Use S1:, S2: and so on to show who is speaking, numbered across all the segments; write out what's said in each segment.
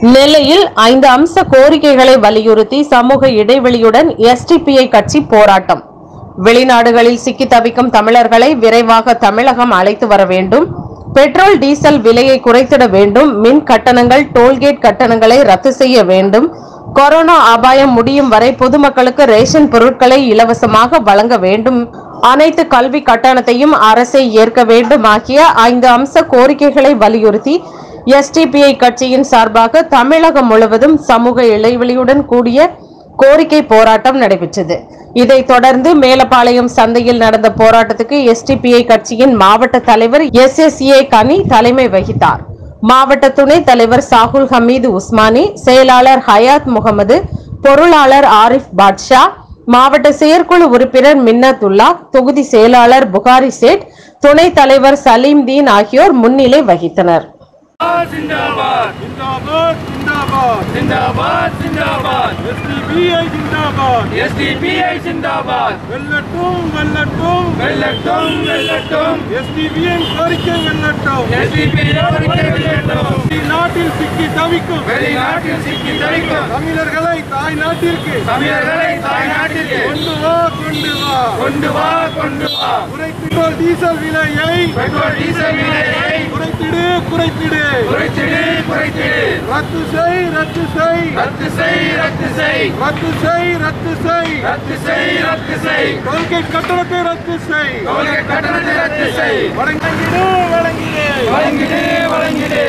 S1: நெல்லையில் ஐந்து அம்ச கோரிக்கைகளை வலியுறுத்தி சமூக இடைவெளியுடன் எஸ்டிபிஐ கட்சி போராட்டம் வெளிநாடுகளில் சிக்கி தவிக்கும் தமிழர்களை விரைவாக தமிழகம் அழைத்து வர வேண்டும் பெட்ரோல் டீசல் விலையை குறைத்திட வேண்டும் மின் கட்டணங்கள் டோல்கேட் கட்டணங்களை ரத்து செய்ய வேண்டும் கொரோனா அபாயம் முடியும் வரை பொதுமக்களுக்கு ரேஷன் பொருட்களை இலவசமாக வழங்க வேண்டும் அனைத்து கல்வி கட்டணத்தையும் அரசே ஏற்க வேண்டும் ஆகிய ஐந்து அம்ச கோரிக்கைகளை வலியுறுத்தி எஸ்டிபிஐ கட்சியின் சார்பாக தமிழகம் முழுவதும் சமூக இடைவெளியுடன் கூடிய கோரிக்கை போராட்டம் நடைபெற்றது இதைத் தொடர்ந்து மேலப்பாளையம் சந்தையில் நடந்த போராட்டத்துக்கு எஸ்டிபிஐ கட்சியின் மாவட்ட தலைவர் எஸ் எஸ் ஏ கனி தலைமை வகித்தார் மாவட்ட துணைத் தலைவர் சாகுல் ஹமீது உஸ்மானி செயலாளர் ஹயாத் முகமது பொருளாளர் ஆரிஃப் பாட்ஷா மாவட்ட செயற்குழு உறுப்பினர் மின்னத்துல்லா தொகுதி செயலாளர் புகாரி சேட் துணைத் தலைவர் சலீம் தீன் ஆகியோர் முன்னிலை வகித்தனர்
S2: जिंदाबाद
S3: जिंदाबाद जिंदाबाद
S2: जिंदाबाद जिंदाबाद
S3: எஸ்டிபிஐ ஜிந்தாபாத்
S2: एसडीपीआई जिंदाबाद
S3: வெல்லட்டும் வெல்லட்டும்
S2: வெல்லட்டும் வெல்லட்டும்
S3: எஸ்டிபிஐ கோரிக்கை வெல்லட்டும்
S2: எஸ்டிபிஐ வெல்லட்டும்
S3: நாட்டில் சிக்கி தவிக்கும்
S2: வெளிநாட்டில் சிக்கி தவிக்கும்
S3: தமிழர்களை தாய் நாட்டிற்கு
S2: தமிழர்களை தாய்நாட்டிற்கு
S3: கொண்டு வா கொண்டு வா
S2: கொண்டு வா கொண்டு வா
S3: குறைத்திடோல் டீசல் விலையை
S2: பெட்ரோல் டீசல் விலையை
S3: குறைத்திடு குறைத்திடு
S2: குறைத்திடு குறைத்திடு
S3: ரத்து செய் ரத்து செய்
S2: ரத்து செய் ரத்து செய்
S3: ரத்து செய் ரத்து செய்
S2: ரத்து செய் ரத்து செய்
S3: டோல்கேட் கட்டணத்தை ரத்து செய்
S2: டோல்கேட் கட்டணத்தை ரத்து செய்
S3: வழங்கிடு வழங்கிடு
S2: வழங்கிடு வழங்கிடு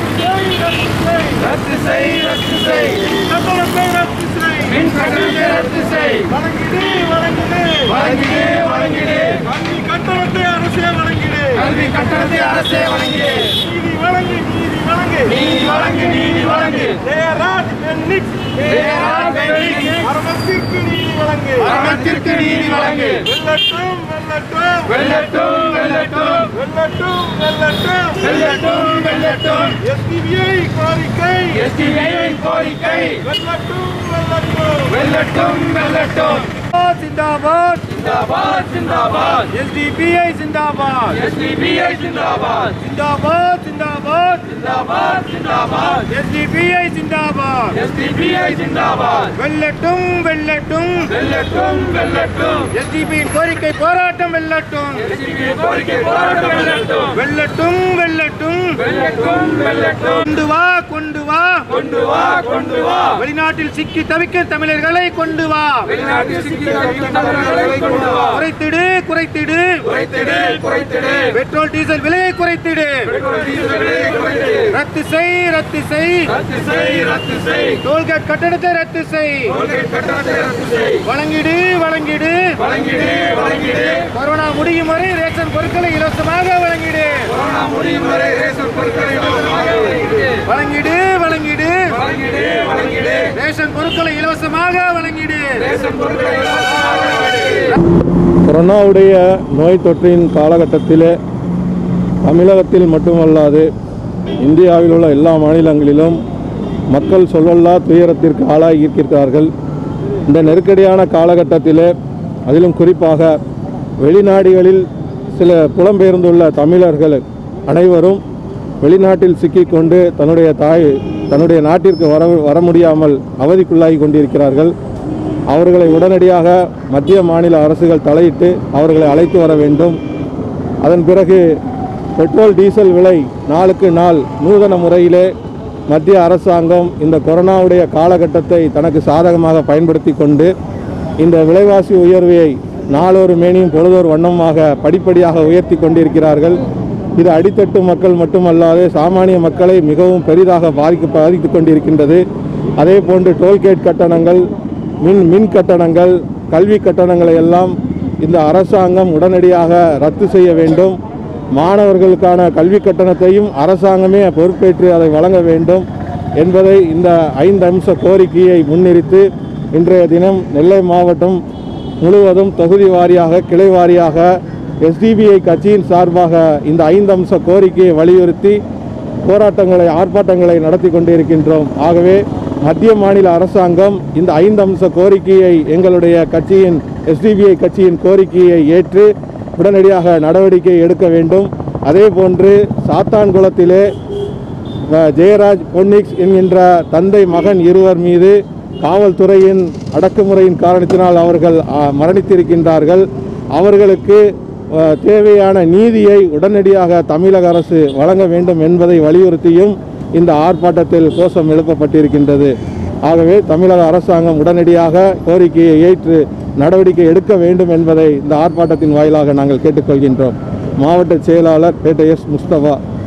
S3: ரத்து செய் ரத்து செய்
S2: ரத்து செய் ரத்து செய்
S3: கட்டணத்தை ரத்து செய்
S2: மின் கட்டணத்தை ரத்து செய்
S3: வழங்கிடு வழங்கிடு
S2: வழங்கிடு வழங்கிடு
S3: கல்வி கட்டணத்தை அரசே வழங்கிடு
S2: கல்வி கட்டணத்தை அரசே வழங்கிடு
S3: நீதி வழங்கு நீதி வழங்கு
S2: நீதி வழங்கு நீதி வழங்கு
S3: ஜெயராஜ் பென்னிக்ஸ்
S2: ஜெயராஜ் பென்னிக்ஸ்
S3: அரமத்திற்கு நீதி வழங்கு
S2: மரணத்திற்கு நீதி வழங்கு
S3: வெல்லட்டும் வெல்லட்டும்
S2: வெல்லட்டும் வெல்லட்டும்
S3: வெல்லட்டும் வெல்லட்டும்
S2: வெல்லட்டும் வெல்லட்டும்
S3: எஸ்டிபிஐ கோரிக்கை
S2: எஸ்டிஐ கோரிக்கை
S3: வெல்லட்டும் வெல்லட்டும்
S2: வெல்லட்டும் வெல்லட்டும்
S3: ஜிந்தாபாத்
S2: ஜிந்தாபாத் ஜிந்தாபாத்
S3: எஸ்டிபிஐ ஜிந்தாபாத்
S2: எஸ்டிபிஐ ஜிந்தாபாத்
S3: ஜிந்தாபாத் ஜிந்தாபாத்
S2: ஜிந்தாபாத் ஜிந்தாபாத்
S3: எஸ்டிபிஐ ஜிந்தாபாத்
S2: எஸ்டிபிஐ ஜிந்தாபாத்
S3: வெல்லட்டும் வெல்லட்டும்
S2: வெல்லட்டும் வெல்லட்டும்
S3: எஸ்டிபிஐ கோரிக்கை போராட்டம் வெல்லட்டும்
S2: எஸ்டிபிஐ கோரிக்கை போராட்டம் வெல்லட்டும்
S3: வெல்லட்டும் வெல்லட்டும்
S2: வெல்லட்டும் வெல்லட்டும்
S3: கொண்டு வா கொண்டு வா
S2: கொண்டு வா கொண்டு வா
S3: வெளிநாட்டில் சிக்கி தவிக்க தமிழர்களை கொண்டு வா
S2: வெளிநாட்டில் சிக்கி தவிக்கும் தமிழர்களை கொண்டு வா
S3: குறைத்திடு குறைத்திடு
S2: குறைத்திடு குறைத்திடு
S3: பெட்ரோல் டீசல் விலையை குறைத்திடு
S2: பெட்ரோல் டீசல் விலையை குறைத்திடு
S3: ரத்து செய் ரத்து செய்
S2: ரத்து செய் ரத்து செய்
S3: டோல்கேட் கட்டணத்தை ரத்து செய்
S2: டோல்கேட் கட்டணத்தை ரத்து செய்
S3: வழங்கிடு வழங்கிடு
S2: வழங்கிடு வழங்கிடு
S3: கொரோனா முடியும் வரை ரேஷன் பொருட்களை இலவசமாக வழங்கிடு
S2: கொரோனா முடியும் வரை ரேஷன் பொருட்களை இலவசமாக வழங்கிடு
S3: வழங்கிடு வழங்கிடு
S2: வழங்கிடு வழங்கிடு
S3: ரேஷன் பொருட்களை இலவசமாக வழங்கிடு
S2: ரேஷன் பொருட்களை இலவசமாக வழங்கிடு
S4: கொரோனாவுடைய நோய் தொற்றின் காலகட்டத்திலே தமிழகத்தில் மட்டுமல்லாது இந்தியாவில் உள்ள எல்லா மாநிலங்களிலும் மக்கள் சொல்லல்லா துயரத்திற்கு ஆளாகி இருக்கிறார்கள் இந்த நெருக்கடியான காலகட்டத்திலே அதிலும் குறிப்பாக வெளிநாடுகளில் சில புலம்பெயர்ந்துள்ள தமிழர்கள் அனைவரும் வெளிநாட்டில் சிக்கிக்கொண்டு தன்னுடைய தாய் தன்னுடைய நாட்டிற்கு வர வர முடியாமல் அவதிக்குள்ளாகி கொண்டிருக்கிறார்கள் அவர்களை உடனடியாக மத்திய மாநில அரசுகள் தலையிட்டு அவர்களை அழைத்து வர வேண்டும் அதன் பிறகு பெட்ரோல் டீசல் விலை நாளுக்கு நாள் நூதன முறையிலே மத்திய அரசாங்கம் இந்த கொரோனாவுடைய காலகட்டத்தை தனக்கு சாதகமாக பயன்படுத்தி கொண்டு இந்த விலைவாசி உயர்வை நாளொரு மேனியும் பொழுதொரு வண்ணமாக படிப்படியாக உயர்த்தி கொண்டிருக்கிறார்கள் இது அடித்தட்டு மக்கள் மட்டுமல்லாது சாமானிய மக்களை மிகவும் பெரிதாக பாதிக்க பாதித்து கொண்டிருக்கின்றது அதே போன்று டோல்கேட் கட்டணங்கள் மின் மின் கட்டணங்கள் கல்வி கட்டணங்களை எல்லாம் இந்த அரசாங்கம் உடனடியாக ரத்து செய்ய வேண்டும் மாணவர்களுக்கான கல்வி கட்டணத்தையும் அரசாங்கமே பொறுப்பேற்று அதை வழங்க வேண்டும் என்பதை இந்த ஐந்து அம்ச கோரிக்கையை முன்னிறுத்தி இன்றைய தினம் நெல்லை மாவட்டம் முழுவதும் தொகுதி வாரியாக கிளை வாரியாக எஸ்டிபிஐ கட்சியின் சார்பாக இந்த ஐந்து அம்ச கோரிக்கையை வலியுறுத்தி போராட்டங்களை ஆர்ப்பாட்டங்களை நடத்தி கொண்டிருக்கின்றோம் ஆகவே மத்திய மாநில அரசாங்கம் இந்த ஐந்து அம்ச கோரிக்கையை எங்களுடைய கட்சியின் எஸ்டிபிஐ கட்சியின் கோரிக்கையை ஏற்று உடனடியாக நடவடிக்கை எடுக்க வேண்டும் அதே போன்று சாத்தான்குளத்திலே அஹ், ஜெயராஜ் பொன்னிக்ஸ் என்கின்ற தந்தை மகன் இருவர் மீது காவல்துறையின் அடக்குமுறையின் காரணத்தினால் அவர்கள் அஹ், மரணித்திருக்கின்றார்கள் அவர்களுக்கு அஹ், தேவையான நீதியை உடனடியாக தமிழக அரசு வழங்க வேண்டும் என்பதை வலியுறுத்தியும் இந்த ஆர்ப்பாட்டத்தில் கோஷம் எழுப்பப்பட்டிருக்கின்றது ஆகவே தமிழக அரசாங்கம் உடனடியாக கோரிக்கையை ஏற்று நடவடிக்கை எடுக்க வேண்டும் என்பதை இந்த ஆர்ப்பாட்டத்தின் வாயிலாக நாங்கள் கேட்டுக்கொள்கின்றோம் மாவட்ட செயலாளர் பேட்டை எஸ் முஸ்தபா